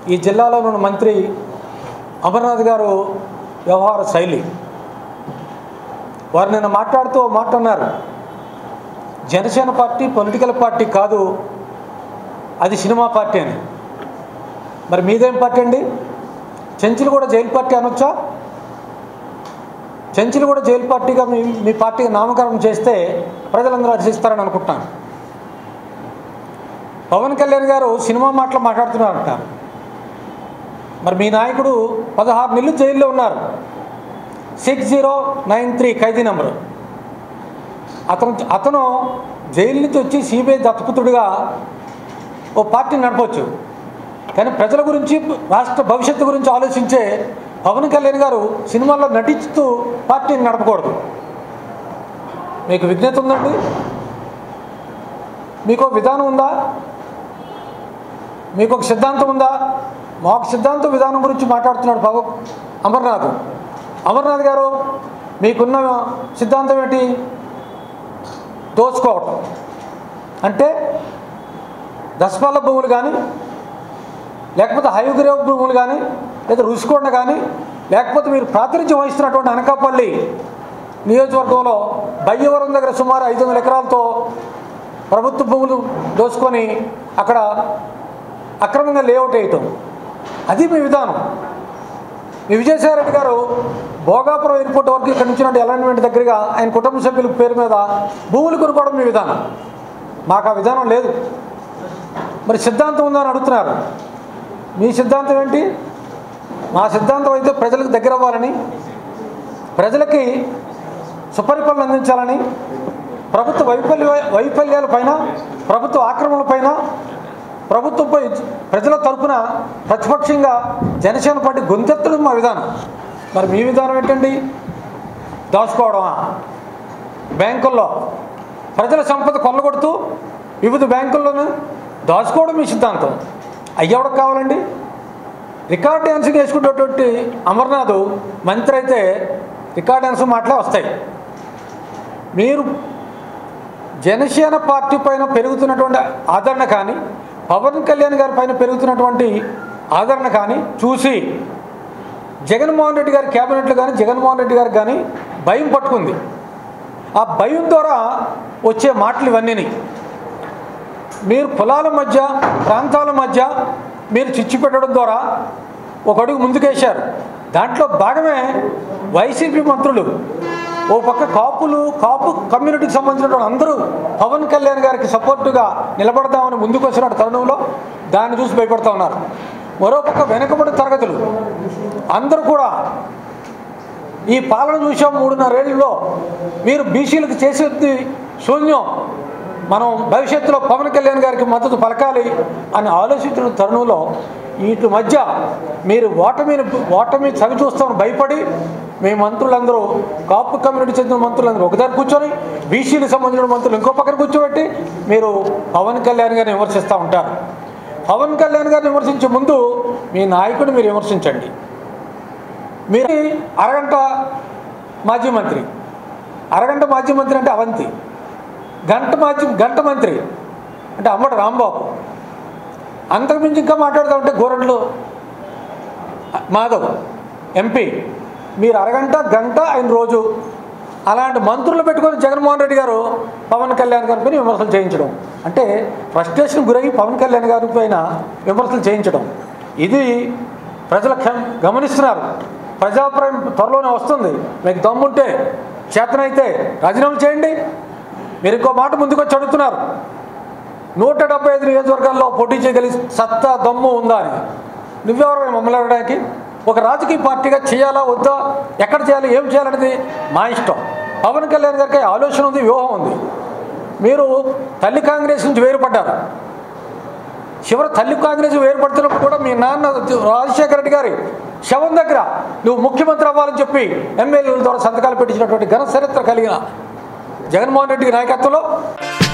ఈ జిల్లాలో ఉన్న మంత్రి అమర్నాథ్ గారు వ్యవహార శైలి వారు నిన్న మాట్లాడుతూ ఓ మాట అన్నారు జనసేన పార్టీ పొలిటికల్ పార్టీ కాదు అది సినిమా పార్టీ అని మరి మీదేం పార్టీ అండి చెంచులు కూడా జైలు పార్టీ అనొచ్చా చెంచులు కూడా జైలు పార్టీగా మీ మీ పార్టీకి నామకరణం చేస్తే ప్రజలందరూ హర్షిస్తారని అనుకుంటున్నాను పవన్ కళ్యాణ్ గారు సినిమా మాటలు మాట్లాడుతున్నారంట మరి మీ నాయకుడు పదహారు నెలలు జైల్లో ఉన్నారు సిక్స్ జీరో నైన్ త్రీ ఖైదీ నెంబరు అతను అతను జైలు నుంచి వచ్చి సిబిఐ దత్తపుత్రుడిగా ఓ పార్టీని నడపవచ్చు కానీ ప్రజల గురించి రాష్ట్ర భవిష్యత్తు గురించి ఆలోచించే పవన్ కళ్యాణ్ గారు సినిమాల్లో నటిస్తూ పార్టీని నడపకూడదు మీకు విజ్ఞత ఉందండి మీకు ఒక విధానం ఉందా మీకు ఒక సిద్ధాంతం ఉందా మాకు సిద్ధాంతం విధానం గురించి మాట్లాడుతున్నాడు పవ అమర్నాథ్ అమర్నాథ్ గారు మీకున్న సిద్ధాంతం ఏంటి దోచుకోవటం అంటే దశపల్ల భూములు కానీ లేకపోతే హైగ్రేవ్ భూములు కానీ లేదా రుషికొండ కానీ లేకపోతే మీరు ప్రాతినిధ్యం వహిస్తున్నటువంటి అనకాపల్లి నియోజకవర్గంలో బయ్యవరం దగ్గర సుమారు ఐదు వందల ఎకరాలతో ప్రభుత్వ భూములు దోచుకొని అక్కడ అక్రమంగా లేఅవుట్ వేయటం అది మీ విధానం మీ విజయసాయిరెడ్డి గారు భోగాపురం ఎయిర్పోర్ట్ వరకు ఇక్కడ నుంచి అలైన్మెంట్ దగ్గరగా ఆయన కుటుంబ సభ్యుల పేరు మీద భూములు కొనుక్కోవడం మీ విధానం మాకు ఆ విధానం లేదు మరి సిద్ధాంతం ఉందని అడుగుతున్నారు మీ సిద్ధాంతం ఏంటి మా సిద్ధాంతం అయితే ప్రజలకు దగ్గర అవ్వాలని ప్రజలకి సుపరిపాలన అందించాలని ప్రభుత్వ వైఫల్య వైఫల్యాలపైన ప్రభుత్వ ఆక్రమణలపైన ప్రభుత్వంపై ప్రజల తరపున ప్రతిపక్షంగా జనసేన పార్టీ గొంతెత్తడం మా విధానం మరి మీ విధానం ఏంటండి దాచుకోవడమా బ్యాంకుల్లో ప్రజల సంపద కొల్లగొడుతూ వివిధ బ్యాంకుల్లోనూ దాచుకోవడం మీ సిద్ధాంతం అయ్యవడకు కావాలండి రికార్డ్ డ్యాన్సింగ్ వేసుకునేటువంటి అమర్నాథ్ మంత్రి అయితే రికార్డ్ డ్యాన్స్ మాటలే వస్తాయి మీరు జనసేన పార్టీ పైన పెరుగుతున్నటువంటి ఆదరణ కానీ పవన్ కళ్యాణ్ గారి పైన పెరుగుతున్నటువంటి ఆదరణ కానీ చూసి జగన్మోహన్ రెడ్డి గారి క్యాబినెట్లు కానీ జగన్మోహన్ రెడ్డి గారికి కానీ భయం పట్టుకుంది ఆ భయం ద్వారా వచ్చే మాటలు ఇవన్నీ మీరు కులాల మధ్య ప్రాంతాల మధ్య మీరు చిచ్చు పెట్టడం ద్వారా ఒక అడుగు ముందుకేశారు దాంట్లో భాగమే వైసీపీ మంత్రులు ఓ పక్క కాపులు కాపు కమ్యూనిటీకి సంబంధించిన అందరూ పవన్ కళ్యాణ్ గారికి సపోర్టుగా నిలబడదామని ముందుకు వచ్చిన తరుణంలో దాన్ని చూసి భయపడుతూ ఉన్నారు మరోపక్క వెనుకబడి తరగతులు అందరూ కూడా ఈ పాలన చూసాం మూడున్నరేళ్లలో మీరు బీసీలకు చేసేది శూన్యం మనం భవిష్యత్తులో పవన్ కళ్యాణ్ గారికి మద్దతు పలకాలి అని ఆలోచించిన తరుణంలో వీటి మధ్య మీరు ఓటమిని ఓటమి చవి చూస్తామని భయపడి మీ మంత్రులందరూ కాపు కమ్యూనిటీ చెందిన మంత్రులందరూ ఒక దగ్గర కూర్చొని బీసీలకు సంబంధించిన మంత్రులు ఇంకో పక్కన కూర్చోబెట్టి మీరు పవన్ కళ్యాణ్ గారిని విమర్శిస్తూ ఉంటారు పవన్ కళ్యాణ్ గారిని విమర్శించే ముందు మీ నాయకుడిని మీరు విమర్శించండి మీరు అరగంట మాజీ మంత్రి అరగంట మాజీ మంత్రి అంటే అవంతి గంట మాజీ గంట మంత్రి అంటే అమ్మడు రాంబాబు అంతకుమించి ఇంకా మాట్లాడుతూ ఉంటే గోరంట్లు మాధవ్ ఎంపీ మీరు అరగంట గంట ఆయన రోజు అలాంటి మంత్రులు పెట్టుకొని జగన్మోహన్ రెడ్డి గారు పవన్ కళ్యాణ్ గారి పైన విమర్శలు చేయించడం అంటే ఫ్రస్ట్రేషన్ గురై పవన్ కళ్యాణ్ గారి పైన విమర్శలు చేయించడం ఇది ప్రజలు క్ష- గమనిస్తున్నారు ప్రజాభిప్రాయం త్వరలోనే వస్తుంది మీకు దమ్ముంటే చేతనైతే రాజీనామా చేయండి మీరు ఇంకో మాట ముందుకు వచ్చి అడుగుతున్నారు నూట డెబ్బై ఐదు నియోజకవర్గాల్లో పోటీ చేయగలిగి సత్తా దమ్ము ఉందా అని నువ్వెవరు మమ్మల్ని అడగడానికి ఒక రాజకీయ పార్టీగా చేయాలా వద్దా ఎక్కడ చేయాలి ఏం చేయాలనేది మా ఇష్టం పవన్ కళ్యాణ్ గారికి ఆలోచన ఉంది వ్యూహం ఉంది మీరు తల్లి కాంగ్రెస్ నుంచి వేరుపడ్డారు చివరి తల్లి కాంగ్రెస్ వేరుపడుతున్నప్పుడు కూడా మీ నాన్న రాజశేఖర రెడ్డి గారి శవం దగ్గర నువ్వు ముఖ్యమంత్రి అవ్వాలని చెప్పి ఎమ్మెల్యేల ద్వారా సంతకాలు పెట్టించినటువంటి ఘన చరిత్ర కలిగిన జగన్మోహన్ రెడ్డి నాయకత్వంలో